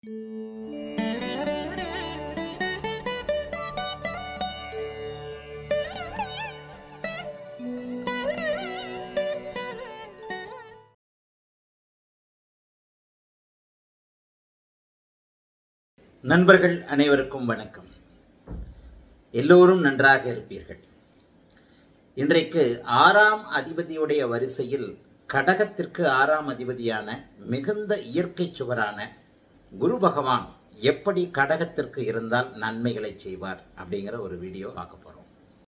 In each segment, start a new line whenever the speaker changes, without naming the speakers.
நண்பர்கள் அனைவருக்கும் வணக்கம் எல்லோரும் நன்றாக இருப்பீர்கள் இன்றைக்கு ஆறாம் அதிபதியுடைய வரிசையில் கடகத்திற்கு ஆறாம் அதிபதியான மிகுந்த இயற்கை சுவரான குரு பகவான் எப்படி கடகத்திற்கு இருந்தால் நன்மைகளை செய்வார் அப்படிங்கிற ஒரு வீடியோ பார்க்க போறோம்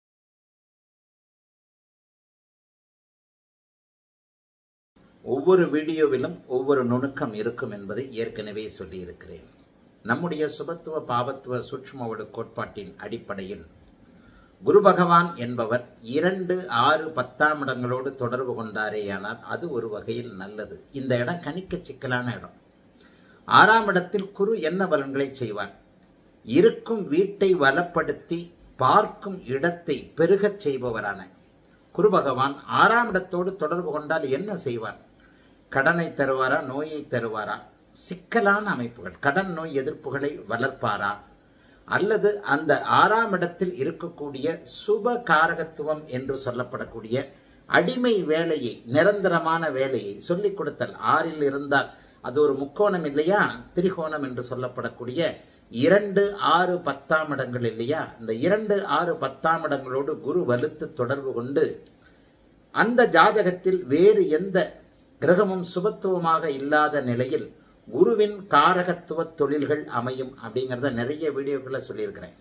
ஒவ்வொரு வீடியோவிலும் ஒவ்வொரு நுணுக்கம் இருக்கும் என்பதை ஏற்கனவே சொல்லியிருக்கிறேன் நம்முடைய சுபத்துவ பாவத்துவ சூட்சுமவடு கோட்பாட்டின் அடிப்படையில் குரு பகவான் என்பவர் இரண்டு ஆறு பத்தாம் இடங்களோடு தொடர்பு கொண்டாரேயானால் அது ஒரு வகையில் நல்லது இந்த இடம் கணிக்க சிக்கலான இடம் ஆறாம் இடத்தில் குரு என்ன பலன்களை செய்வார் இருக்கும் வீட்டை வளப்படுத்தி பார்க்கும் இடத்தை பெருகச் செய்பவரான குரு பகவான் ஆறாம் இடத்தோடு தொடர்பு கொண்டால் என்ன செய்வார் கடனை தருவாரா நோயை தருவாரா சிக்கலான அமைப்புகள் கடன் நோய் எதிர்ப்புகளை வளர்ப்பாரா அல்லது அந்த ஆறாம் இடத்தில் இருக்கக்கூடிய சுப காரகத்துவம் என்று சொல்லப்படக்கூடிய அடிமை வேலையை நிரந்தரமான வேலையை சொல்லிக் கொடுத்தல் ஆறில் இருந்தால் அது ஒரு முக்கோணம் இல்லையா திரிகோணம் என்று சொல்லப்படக்கூடிய இரண்டு ஆறு பத்தாம் இடங்கள் இல்லையா இந்த இரண்டு ஆறு பத்தாம் இடங்களோடு குரு வலுத்து தொடர்பு கொண்டு அந்த ஜாதகத்தில் வேறு எந்த கிரகமும் சுபத்துவமாக இல்லாத நிலையில் குருவின் காரகத்துவ தொழில்கள் அமையும் அப்படிங்கிறத நிறைய வீடியோக்களை சொல்லியிருக்கிறேன்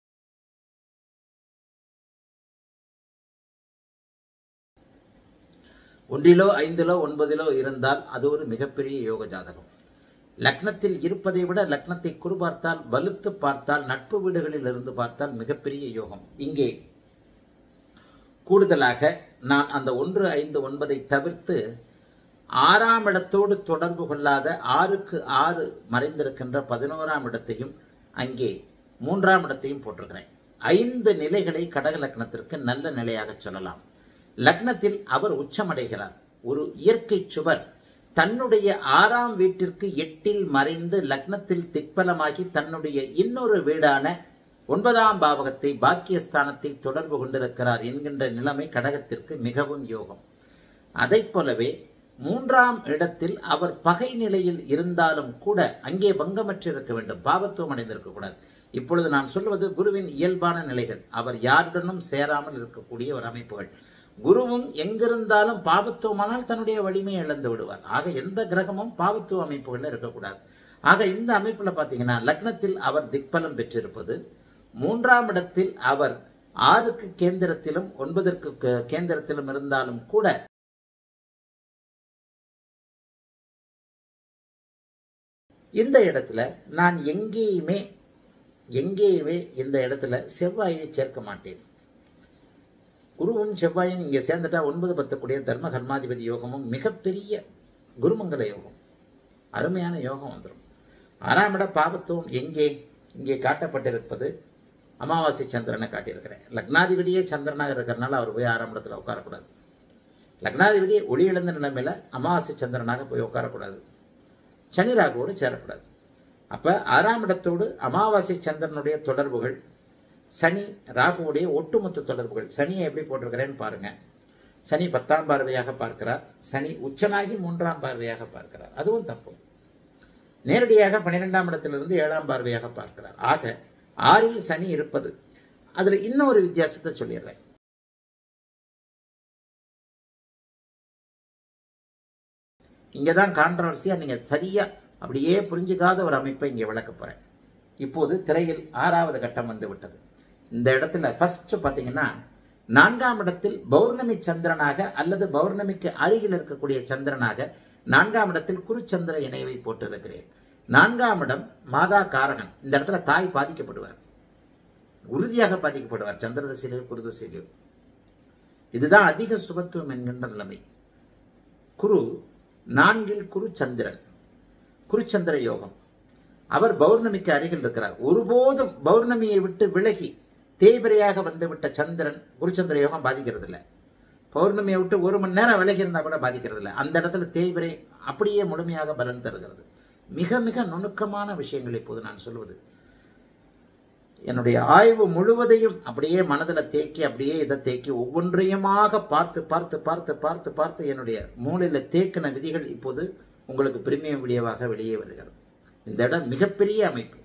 ஒன்றிலோ ஐந்திலோ ஒன்பதிலோ இருந்தால் அது ஒரு மிகப்பெரிய யோக ஜாதகம் லக்னத்தில் இருப்பதை விட லக்னத்தை குறு பார்த்தால் வலுத்து பார்த்தால் நட்பு வீடுகளில் இருந்து பார்த்தால் மிகப்பெரிய யோகம் இங்கே கூடுதலாக நான் அந்த ஒன்று ஐந்து ஒன்பதை தவிர்த்து ஆறாம் இடத்தோடு தொடர்பு கொள்ளாத ஆறுக்கு ஆறு மறைந்திருக்கின்ற பதினோராம் இடத்தையும் அங்கே மூன்றாம் இடத்தையும் போட்டிருக்கிறேன் ஐந்து நிலைகளை கடக லக்னத்திற்கு நல்ல நிலையாக சொல்லலாம் லக்னத்தில் அவர் உச்சமடைகிறார் ஒரு இயற்கை சுவர் தன்னுடைய ஆறாம் வீட்டிற்கு எட்டில் மறைந்து லக்னத்தில் திக்பலமாகி தன்னுடைய இன்னொரு வீடான ஒன்பதாம் பாவகத்தை பாக்கியஸ்தானத்தை தொடர்பு கொண்டிருக்கிறார் என்கின்ற நிலைமை கடகத்திற்கு மிகவும் யோகம் அதை போலவே மூன்றாம் இடத்தில் அவர் பகை நிலையில் இருந்தாலும் கூட அங்கே பங்கமற்று இருக்க வேண்டும் பாவத்துவம் அடைந்திருக்க கூடாது இப்பொழுது நான் சொல்வது குருவின் இயல்பான நிலைகள் அவர் யாருடனும் சேராமல் இருக்கக்கூடிய ஒரு அமைப்புகள் குருவும் எங்கிருந்தாலும் பாவத்துவமானால் தன்னுடைய வலிமையை இழந்து விடுவார் ஆக எந்த கிரகமும் பாவத்துவ அமைப்புகளில் இருக்கக்கூடாது ஆக இந்த அமைப்பில் பார்த்தீங்கன்னா லக்னத்தில் அவர் திக்பலம் பெற்றிருப்பது மூன்றாம் இடத்தில் அவர் ஆறுக்கு கேந்திரத்திலும் ஒன்பதற்கு கேந்திரத்திலும் இருந்தாலும் கூட இந்த இடத்துல நான் எங்கேயுமே எங்கேயுமே இந்த இடத்துல செவ்வாயை சேர்க்க மாட்டேன் குருவும் செவ்வாயும் இங்கே சேர்ந்துட்டா ஒன்பது பத்தக்கூடிய தர்ம கர்மாதிபதி யோகமும் மிகப்பெரிய குருமங்கல யோகம் அருமையான யோகம் வந்துடும் ஆறாம் இட பாவத்துவம் எங்கே இங்கே காட்டப்பட்டிருப்பது அமாவாசை சந்திரனை காட்டியிருக்கிறேன் லக்னாதிபதியே சந்திரனாக இருக்கிறனால அவர் போய் ஆறாம் இடத்துல உட்காரக்கூடாது லக்னாதிபதியை ஒளி இழந்த நிலைமையில் அமாவாசை சந்திரனாக போய் உட்காரக்கூடாது சனி ராகுவோடு சேரக்கூடாது அப்போ ஆறாம் இடத்தோடு அமாவாசை சந்திரனுடைய தொடர்புகள் சனி ராகுவுடைய ஒட்டுமொத்த தொடர்புகள் சனியை எப்படி போட்டிருக்கிறேன்னு பாருங்க சனி பத்தாம் பார்வையாக பார்க்கிறார் சனி உச்சனாகி மூன்றாம் பார்வையாக பார்க்கிறார் அதுவும் தப்பு நேரடியாக பன்னிரெண்டாம் இடத்திலிருந்து ஏழாம் பார்வையாக பார்க்கிறார் ஆக ஆறில் சனி இருப்பது அதில் இன்னொரு வித்தியாசத்தை சொல்லிடுறேன் இங்கே தான் கான்ட்ரவர்சியாக நீங்கள் சரியாக அப்படியே புரிஞ்சுக்காத ஒரு அமைப்பை இங்கே விளக்க போகிறேன் இப்போது திரையில் ஆறாவது கட்டம் வந்து விட்டது இந்த இடத்துல ஃபர்ஸ்ட் பார்த்தீங்கன்னா நான்காம் இடத்தில் பௌர்ணமி சந்திரனாக அல்லது பௌர்ணமிக்கு அருகில் இருக்கக்கூடிய சந்திரனாக நான்காம் இடத்தில் குருச்சந்திர இணைவை போட்டிருக்கிறேன் நான்காம் இடம் மாதா காரகன் இந்த இடத்துல தாய் பாதிக்கப்படுவார் உறுதியாக பாதிக்கப்படுவார் சந்திர திசையிலோ குரு திசையிலோ இதுதான் அதிக சுபத்துவம் என்கின்ற நிலைமை குரு நான்கில் குரு சந்திரன் குருச்சந்திர யோகம் அவர் பௌர்ணமிக்கு அருகில் இருக்கிறார் ஒருபோதும் பௌர்ணமியை விட்டு விலகி தேய்பிரையாக வந்துவிட்ட சந்திரன் குருச்சந்திர யோகம் பாதிக்கிறது இல்லை பௌர்ணமியை விட்டு ஒரு மணி நேரம் விலகி இருந்தால் கூட பாதிக்கிறது இல்லை அந்த இடத்துல தேய்பிரை அப்படியே முழுமையாக பலன் தருகிறது மிக மிக நுணுக்கமான விஷயங்கள் இப்போது நான் சொல்வது என்னுடைய ஆய்வு முழுவதையும் அப்படியே மனதில் தேக்கி அப்படியே இதை தேக்கி ஒவ்வொன்றையுமாக பார்த்து பார்த்து பார்த்து பார்த்து பார்த்து என்னுடைய மூளையில் தேக்கின விதிகள் இப்போது உங்களுக்கு பிரிமியம் வீடியோவாக வெளியே வருகிறது இந்த இடம் மிகப்பெரிய அமைப்பு